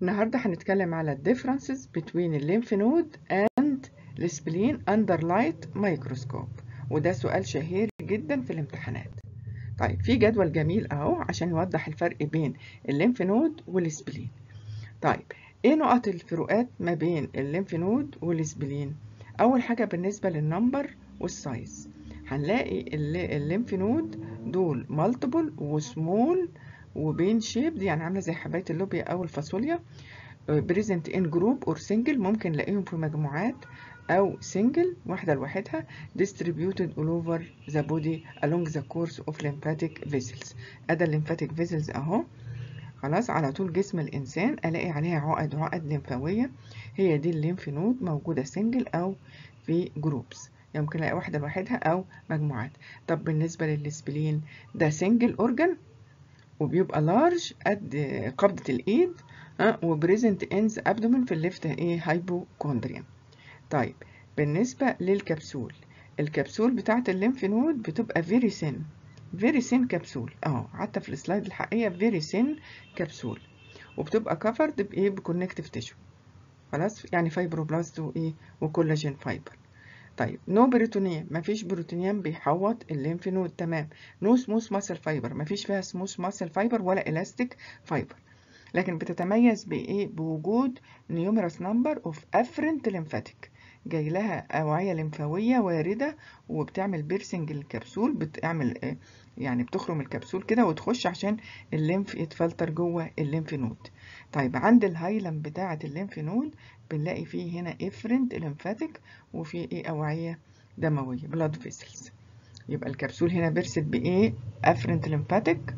النهاردة هنتكلم على differences between الليمف نود and السبلين under light microscope وده سؤال شهير جدا في الامتحانات طيب في جدول جميل اهو عشان يوضح الفرق بين الليمف نود والسبلين طيب ايه نقط الفروقات ما بين الليمف نود والسبلين اول حاجة بالنسبة للنمبر والسايز هنلاقي الليمف نود دول مالتيبل وسمول وبين شيبد يعني عامله زي حبايه اللوبيا او الفاصوليا بريزنت ان جروب اور سنجل ممكن نلاقيهم في مجموعات او سنجل واحده لوحدها distributed all over the body along the course of lymphatic vessels ادي الليمفاتيك فيسلز اهو خلاص على طول جسم الانسان الاقي عليها عقد عقد لمفاويه هي دي الليمف نود موجوده سنجل او في جروبس يمكن الاقي واحده لوحدها او مجموعات طب بالنسبه للسبلين ده سنجل اورجان وبيبقى لارج قد قبضة الإيد أه وبريزنت إنز أبدومن في الليفت إيه هايبوكوندريا طيب بالنسبة للكبسول الكبسول بتاعة الليمف نود بتبقى فيري سين فيري سين كبسول اه حتى في السلايد الحقيقية فيري سين كبسول وبتبقى كفرد بإيه بكونكتيف تيشو خلاص يعني فايبروبلاست وإيه وكولاجين فايبر طيب نو بروتونيا مفيش بروتونيان بيحوط الليمف نود تمام نو سموث ماسل فايبر مفيش فيها سموث ماسل فايبر ولا الاستيك فايبر لكن بتتميز بايه بوجود نيوميرس نمبر اوف افرنت ليمفاتيك جاي لها اوعيه لمفاويه وارده وبتعمل بيرسنج الكبسول بتعمل إيه؟ يعني بتخرم الكبسول كده وتخش عشان الليمف يتفلتر جوه الليمف نود طيب عند الهايلم بتاعه الليمف نود بنلاقي فيه هنا افرنت ليمفاتيك وفي ايه اوعيه دمويه بلاد فيسلز يبقى الكبسول هنا بيرست بايه افرنت ليمفاتيك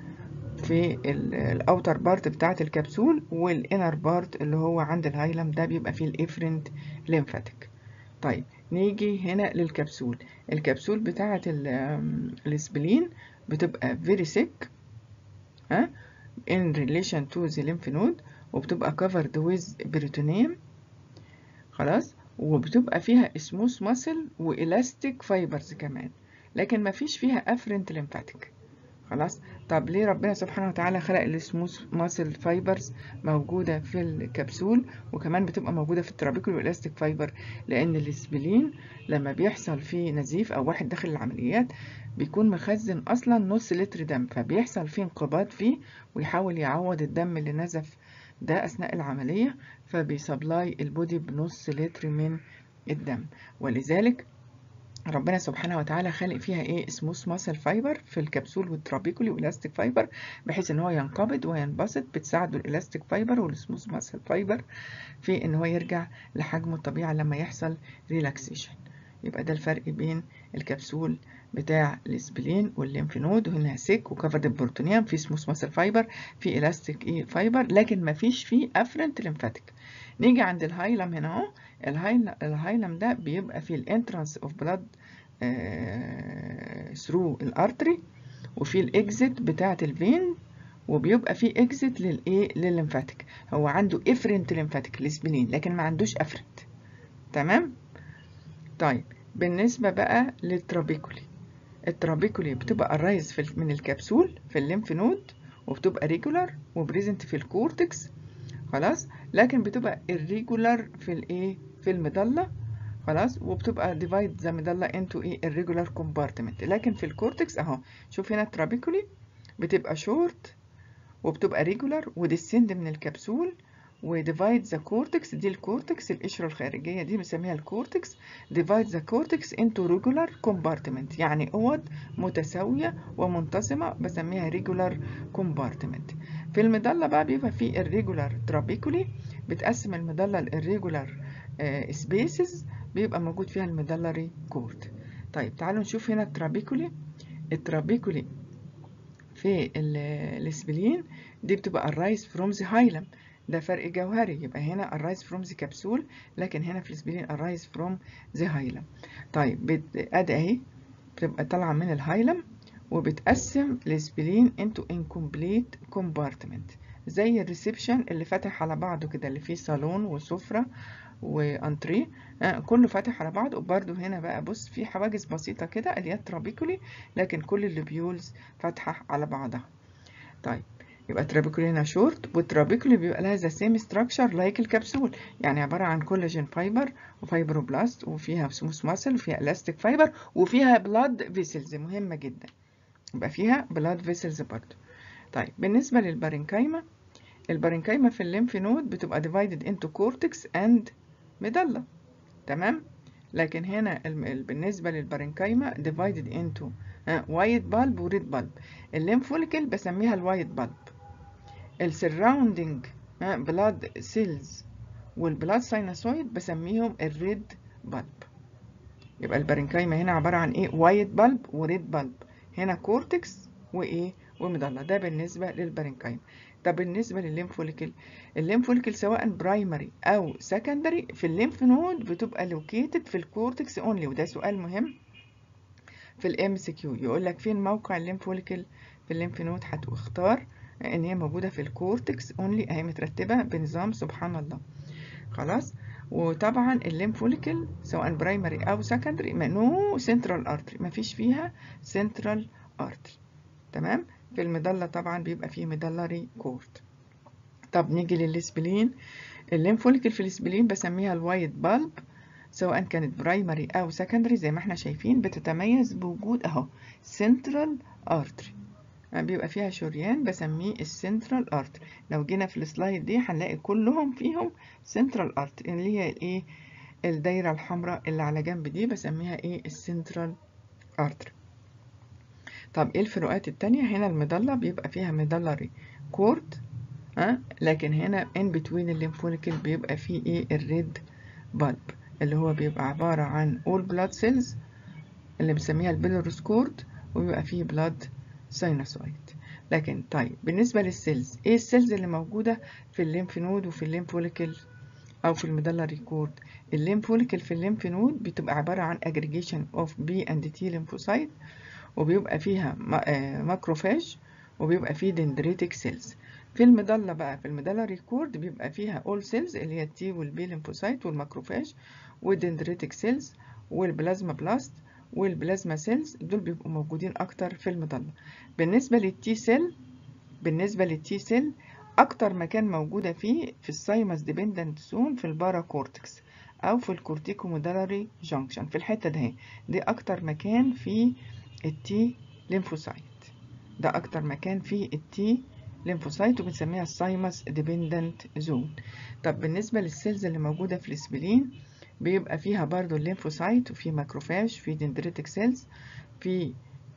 في الاوتر بارت بتاعه الكبسول والانر بارت اللي هو عند الهايلم ده بيبقى فيه الافرنت ليمفاتيك طيب نيجي هنا للكبسول الكبسول بتاعه السبلين بتبقى very thick ها in relation to the lymph node وبتبقى covered with peritoneum خلاص وبتبقى فيها smooth muscle وإلاستيك فايبرز كمان لكن مفيش فيها afferent lymphatic خلاص طب ليه ربنا سبحانه وتعالى خلق السموث ماسل فايبرز موجودة في الكبسول وكمان بتبقى موجودة في الترابيكول والاستيك فايبر لأن السبلين لما بيحصل فيه نزيف أو واحد داخل العمليات بيكون مخزن أصلا نص لتر دم فبيحصل فيه انقباض فيه ويحاول يعوض الدم اللي نزف ده أثناء العملية فبيسبلاي البودي بنص لتر من الدم ولذلك ربنا سبحانه وتعالى خالق فيها ايه سموث ماسل فايبر في الكبسول والترابيكولي والاستيك فايبر بحيث ان هو ينقبض وينبسط بتساعده الالاستيك فايبر والسموث ماسل فايبر في ان هو يرجع لحجمه الطبيعي لما يحصل ريلاكسيشن يبقى ده الفرق بين الكبسول بتاع الاسبلين والليمف نود وهنا سيك وكفرد البروتونيوم في سموث ماسل فايبر في الاستيك ايه فايبر لكن ما فيش فيه افرنت ليمفاتيك نيجي عند الهايلم هنا اهو الهايلم ده بيبقى في الانترانس اوف بلاد ثرو الارتري وفي الاكزيت بتاعه الفين وبيبقى في اكزيت للايه للليمفاتيك هو عنده افرنت ليمفاتيك الاسبلين لكن ما عندوش افرنت تمام طيب بالنسبه بقى للترابيكولي الترابيكولي بتبقى الرايز في من الكبسول في الليمف نود وبتبقى ريجولار وبريزنت في الكورتكس خلاص لكن بتبقى irregular في الايه في المضله خلاص وبتبقى divide the medulla into ايه irregular compartment لكن في الكورتكس اهو شوف هنا الترابيكولي بتبقى short وبتبقى regular وديسند من الكبسول وديفايد ذا كورتكس دي الكورتكس القشره الخارجيه دي بنسميها الكورتكس ديفايد ذا كورتكس انتو ريجولار كومبارتمنت يعني اوض متساويه ومنتظمه بسميها ريجولار كومبارتمنت في المضله بقى بيبقى في الريجولار ترابيكولي بتقسم المضله الريجولار سبيسز بيبقى موجود فيها الميدلري كورد طيب تعالوا نشوف هنا الترابيكولي الترابيكولي في الاسبلين دي بتبقى الرايز فروم ذا هايلم ده فرق جوهري يبقى هنا الرايز فروم ذا كبسول لكن هنا في الاسبلين الرايز فروم ذا هايلم طيب ادي اهي بتبقى طالعه من الهايلم وبتقسم الاسبلين انتو انكمبليت كومبارتمنت زي الريسبشن اللي فاتح على بعضه كده اللي فيه صالون وسفره وانتريه آه كله فاتح على بعض وبرده هنا بقى بص في حواجز بسيطة كده اللي هي ترابيكولي لكن كل اللوبيولز فاتحة على بعضها طيب يبقى ترابيكولي هنا شورت والترابيكولي بيبقى لها ذا سيم ستراكشر لايك الكبسول يعني عباره عن كولاجين فايبر وفايبروبلاست وفيها سموث ماسل وفيها الاستيك فايبر وفيها بلاد فيسلز مهمه جدا يبقى فيها بلاد فيسلز برضه طيب بالنسبه للبارنكايما البارنكايما في الليمف نود بتبقى divided into cortex and medulla تمام لكن هنا بالنسبه للبارنكايما divided into وايت بالب وريد بالب الليمف فوليكل بسميها الوايت بالب السراوندنج بلاد سيلز والبلاد ساينوسويد بسميهم الريد بالب يبقى البارنكايما هنا عباره عن ايه وايت بالب وريد بالب هنا كورتكس وايه وميدالا ده بالنسبه للبارنكايما طب بالنسبه للليمف فوليكل الليمف فوليكل سواء برايمري او سكندري في الليمف نود بتبقى لوكيتد في الكورتكس اونلي وده سؤال مهم في الام سي كيو يقول لك فين موقع الليمف فوليكل في الليمف نود هتختار ان هي موجوده في الكورتكس اونلي اهي مترتبه بنظام سبحان الله خلاص وطبعا الليمف فوليكل سواء برايمري او سكندري نو سنترال ارتري مفيش فيها سنترال ارتري تمام في المضله طبعا بيبقى فيه ميدلري كورد طب نيجي للسبلين الليمف فوليكل في السبلين بسميها الوايت بالب سواء كانت برايمري او سكندري زي ما احنا شايفين بتتميز بوجود اهو سنترال ارتري بيبقى فيها شريان بسميه السنترال ارتري لو جينا في السلايد دي هنلاقي كلهم فيهم سنترال ارتري اللي هي الايه الدايره الحمراء اللي على جنب دي بسميها ايه السنترال ارتري طب ايه الفروقات التانية هنا المضلة بيبقى فيها ميدلري كورد ها لكن هنا ان بتوين الليمفوليكل بيبقى فيه ايه الريد بالب اللي هو بيبقى عبارة عن all blood cells اللي بنسميها البيلوروس كورد وبيبقى فيه blood sinusoid لكن طيب بالنسبة للسيلز ايه السيلز اللي موجودة في الليمف نود وفي الليمف فوليكل او في الميدلري كورد الليمف فوليكل في الليمف نود بتبقى عبارة عن aggregation of B and T lymphocyte وبيبقى فيها ماكروفاج وبيبقى فيه دندريتك سيلز في المضلة بقى في المضلة ريكورد بيبقى فيها all cells اللي هي التي والبي ليمفوسايت والماكروفاج والدندريتك سيلز والبلازما بلاست والبلازما سيلز دول بيبقوا موجودين اكتر في المضلة بالنسبة للتي سيل بالنسبة للتي سيل اكتر مكان موجودة فيه في السايمس ديبندنت زون في البارا كورتكس او في الكورتيكو مودالاري جانكشن في الحتة ده دي اكتر مكان في التي ليمفوسايت ده اكتر مكان فيه التي ليمفوسايت وبنسميها السايمس ديبندنت زون طب بالنسبه للسيلز اللي موجوده في الاسبلين بيبقى فيها برضو الليمفوسايت وفي ماكروفاج في دندريتك سيلز في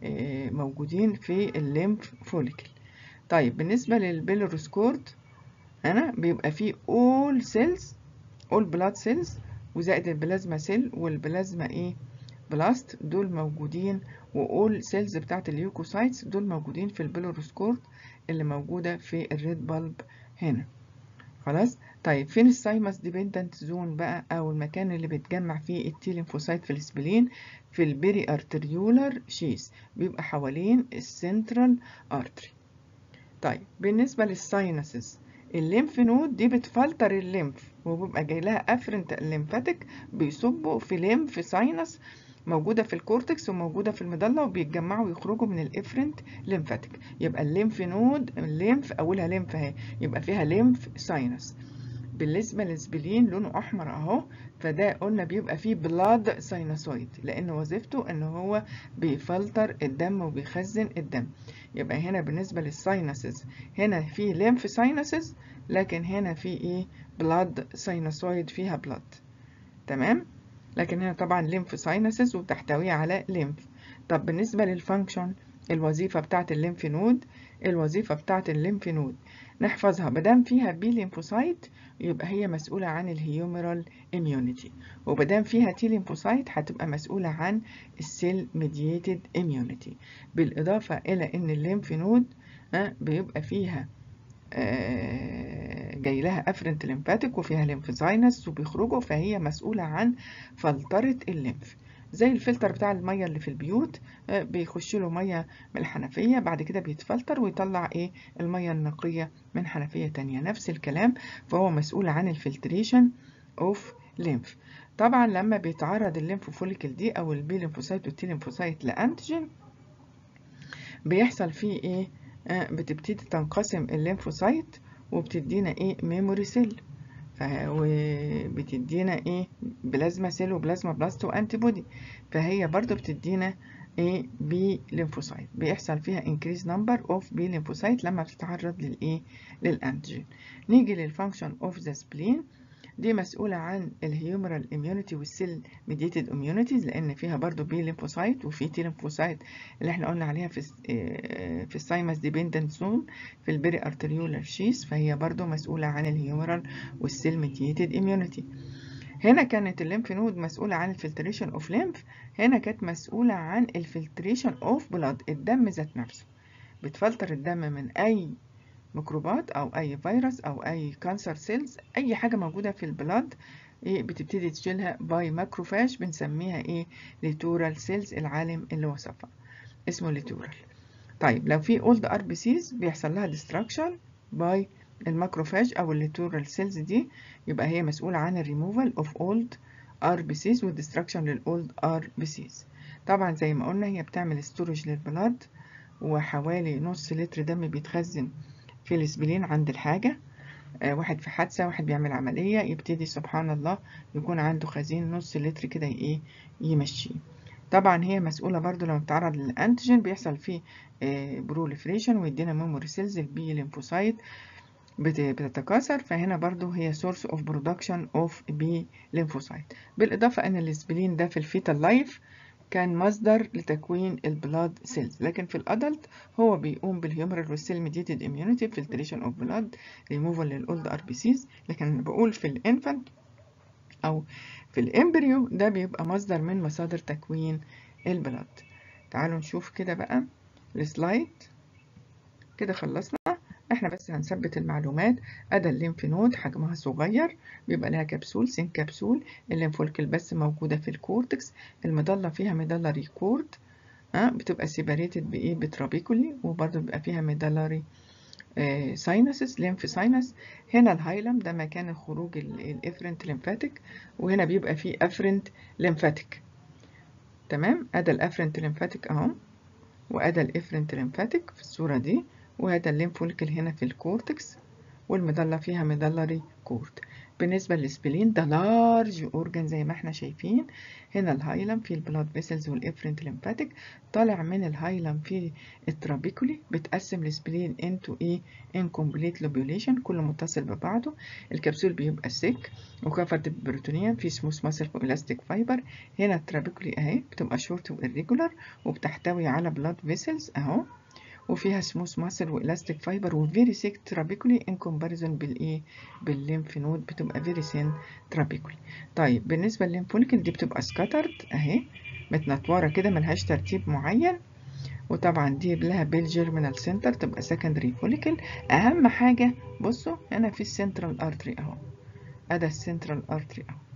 موجودين في الليمف فوليكل طيب بالنسبه للبيلوروسكورد هنا بيبقى فيه all cells all blood cells وزائد البلازما سيل والبلازما ايه بلاست دول موجودين وأول سيلز بتاعت اليوكوسايتس دول موجودين في البيلوروسكورد اللي موجودة في الريد بالب هنا خلاص طيب فين السايمس ديبندنت زون بقى او المكان اللي بيتجمع فيه التي ليمفوسايت في السبلين في البيري ارتريولار شيس بيبقى حوالين السنترال ارتري طيب بالنسبة للساينسز الليمف نود دي بتفلتر الليمف وبيبقى جاي لها افرنت الليمفاتيك بيصبوا في ليمف ساينس موجودة في الكورتكس وموجودة في المضلة وبيتجمعوا ويخرجوا من الافرنت ليمفاتيك يبقى الليمف نود الليمف أولها ليمف اهي يبقى فيها ليمف ساينس بالنسبة للسبلين لونه أحمر أهو فده قلنا بيبقى فيه بلاد ساينوسويد لأن وظيفته إن هو بيفلتر الدم وبيخزن الدم يبقى هنا بالنسبة للساينسز هنا في ليمف ساينسز لكن هنا في إيه بلاد ساينوسويد فيها بلاد تمام لكن هنا طبعا ليمف ساينسز وتحتوي على ليمف طب بالنسبة للفانكشن الوظيفة بتاعت الليمف نود الوظيفة بتاعت الليمف نود نحفظها مادام فيها بي ليمفوسايت يبقى هي مسؤولة عن الهيومرال اميونيتي ومادام فيها تي ليمفوسايت هتبقى مسؤولة عن السيل ميدييتد اميونيتي بالإضافة إلى إن الليمف نود بيبقى فيها جاي لها افرنت ليمفاتيك وفيها ليمفوساينس وبيخرجوا فهي مسؤولة عن فلترة الليمف زي الفلتر بتاع المية اللي في البيوت بيخش له مية من الحنفية بعد كده بيتفلتر ويطلع ايه المية النقية من حنفية تانية نفس الكلام فهو مسؤول عن الفلتريشن اوف ليمف طبعا لما بيتعرض الليمف فوليكل دي او البي ليمفوسايت والتي ليمفوسايت لانتيجين بيحصل فيه ايه بتبتدي تنقسم الليمفوسايت وبتدينا ايه ميموري سيل وبتدينا ايه بلازما سيل وبلازما بلاست وانتي بودي فهي برضو بتدينا ايه بي ليمفوسايت بيحصل فيها increase number of بي ليمفوسايت لما بتتعرض للايه للانتيجين نيجي للفانكشن اوف ذا سبلين دي مسؤولة عن الهيومرال اميونيتي والسيل ميديتد اميونيتيز لان فيها برضو بي ليمفوسايت وفي تي ليمفوسايت اللي احنا قلنا عليها في في السايمس ديبندنت زون في البيري ارتريولار شيس فهي برضو مسؤولة عن الهيومرال والسيل ميديتد اميونيتي هنا كانت الليمف نود مسؤولة عن الفلتريشن اوف ليمف هنا كانت مسؤولة عن الفلتريشن اوف بلاد الدم ذات نفسه بتفلتر الدم من اي ميكروبات او اي فيروس او اي كانسر سيلز اي حاجة موجودة في البلاد إيه بتبتدي تشيلها باي ماكروفاج بنسميها ايه ليتورال سيلز العالم اللي وصفها اسمه ليتورال طيب لو في اولد ار بي سيز بيحصل لها ديستراكشن باي الماكروفاج او الليتورال سيلز دي يبقى هي مسؤولة عن الريموفال اوف اولد ار بي سيز والديستراكشن للاولد ار بي سيز طبعا زي ما قلنا هي بتعمل ستورج للبلاد وحوالي نص لتر دم بيتخزن في الاسبلين عند الحاجة آه واحد في حادثة واحد بيعمل عملية يبتدي سبحان الله يكون عنده خزين نص لتر كده ايه يمشيه طبعا هي مسؤولة برضو لما بتعرض للانتيجين بيحصل فيه آه بروليفريشن ويدينا ميموري سيلز البي ليمفوسايت بتتكاثر فهنا برضو هي source of production of B lymphocyte بالإضافة أن الاسبلين ده في الفيتال لايف كان مصدر لتكوين البلاد سيلز لكن في الادلت هو بيقوم بالهيومرال والسيل ميديتد اميونيتي فلتريشن اوف بلاد ريموفال للاولد ار بي سيز لكن انا بقول في الانفانت او في الامبريو ده بيبقى مصدر من مصادر تكوين البلاد تعالوا نشوف كده بقى السلايد كده خلصنا احنا بس هنثبت المعلومات ادى الليمف نود حجمها صغير بيبقى لها كبسول سين كبسول الليمفولكل بس موجوده في الكورتكس المضله فيها ميدالري كورد ها بتبقى سيباريتد بايه بترابيكولي وبرده بيبقى فيها ميدالري آه ساينسز ليمف ساينس هنا الهايلم ده مكان الخروج الافرنت ليمفاتيك وهنا بيبقى فيه افرنت ليمفاتيك تمام ادى الافرنت ليمفاتيك اهو وادى الافرنت ليمفاتيك في الصوره دي وهذا الليمفوليكل هنا في الكورتكس والمضلة فيها ميدلري كورد بالنسبة للسبلين ده لارج اورجان زي ما احنا شايفين هنا الهايلم في البلاد فيسلز والافرنت ليمفاتيك طالع من الهايلم في الترابيكولي بتقسم السبلين انتو ايه انكمبليت لوبيوليشن كله متصل ببعضه الكبسول بيبقى سيك وكفرد بروتونيا في سموث ماسل والاستيك فايبر هنا الترابيكولي اهي بتبقى شورت وإريجولار وبتحتوي على بلاد فيسلز اهو وفيها سموث ماسل والاستيك فايبر وفيري سيك ترابيكولي ان كومباريزون بالايه بالليمف نود بتبقى فيري سين ترابيكولي طيب بالنسبه للليمفوليكل دي بتبقى سكاترد اهي متنطوره كده ملهاش ترتيب معين وطبعا دي لها بالجيرمينال سنتر تبقى سكندري فوليكل اهم حاجه بصوا هنا في السنترال ارتري اهو ادي السنترال ارتري اهو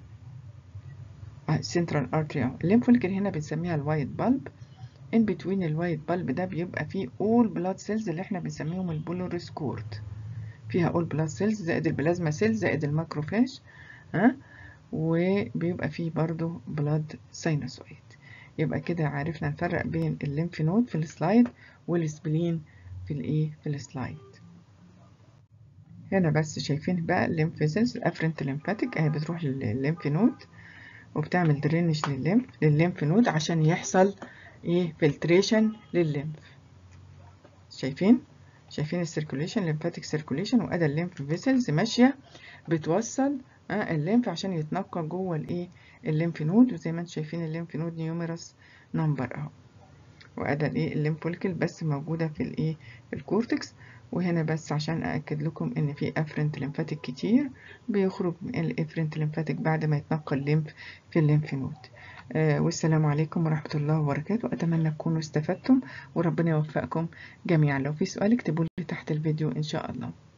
السنترال ارتري اهو الليمفوليكل هنا بنسميها الوايت بالب in between الوايت بالب ده بيبقى فيه all blood cells اللي احنا بنسميهم البولوريس كورد فيها all blood cells زائد البلازما سيلز زائد الماكروفاج ها وبيبقى فيه برضو blood sinusoid يبقى كده عرفنا نفرق بين الليمف نود في السلايد والسبلين في الايه في السلايد هنا بس شايفين بقى الليمف فيزلز الافرنت ليمفاتيك اهي بتروح للليمف نود وبتعمل درينج للليمف للليمف نود عشان يحصل ايه فلتريشن للليمف شايفين شايفين السيركوليشن ليمفاتيك سيركوليشن وادي الليمف فيسلز ماشيه بتوصل آه الليمف عشان يتنقى جوه الايه الليمف نود وزي ما انتم شايفين الليمف نود نيوميرس نمبر اهو وادي الايه الليمفوليكل بس موجوده في الايه في الكورتكس وهنا بس عشان أأكد لكم إن في أفرنت ليمفاتيك كتير بيخرج من الإفرنت ليمفاتيك بعد ما يتنقل الليمف في الليمف نود آه والسلام عليكم ورحمة الله وبركاته أتمنى تكونوا استفدتم وربنا يوفقكم جميعا لو في سؤال اكتبوا لي تحت الفيديو إن شاء الله